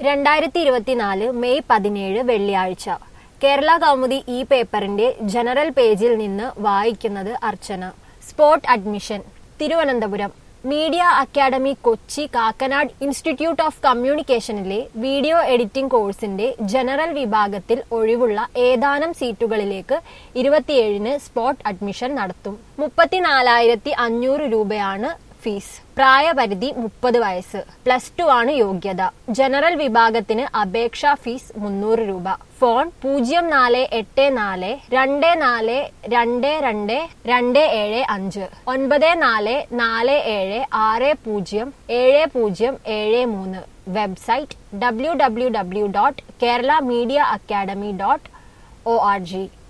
രണ്ടായിരത്തി ഇരുപത്തിനാല് മെയ് പതിനേഴ് വെള്ളിയാഴ്ച കേരള കൗമുദി ഈ പേപ്പറിന്റെ ജനറൽ പേജിൽ നിന്ന് വായിക്കുന്നത് Archana spot admission Thiruvananthapuram media academy Kochi Kakkanad institute of കമ്മ്യൂണിക്കേഷനിലെ വീഡിയോ എഡിറ്റിംഗ് കോഴ്സിന്റെ ജനറൽ വിഭാഗത്തിൽ ഒഴിവുള്ള ഏതാനും സീറ്റുകളിലേക്ക് ഇരുപത്തിയേഴിന് സ്പോട്ട് അഡ്മിഷൻ നടത്തും മുപ്പത്തിനാലായിരത്തി അഞ്ഞൂറ് രൂപയാണ് ഫീസ് പ്രായപരിധി മുപ്പത് വയസ്സ് പ്ലസ് ടു ആണ് യോഗ്യത ജനറൽ വിഭാഗത്തിന് അപേക്ഷാ ഫീസ് മുന്നൂറ് രൂപ ഫോൺ പൂജ്യം നാല് എട്ട് നാല് രണ്ട് നാല് രണ്ട് രണ്ട് രണ്ട് ഏഴ് അഞ്ച് ഒൻപത് നാല് നാല് ഏഴ് ആറ് പൂജ്യം ഏഴ് പൂജ്യം ഏഴ് മൂന്ന് website W W W dot Kerala media academy dot O R G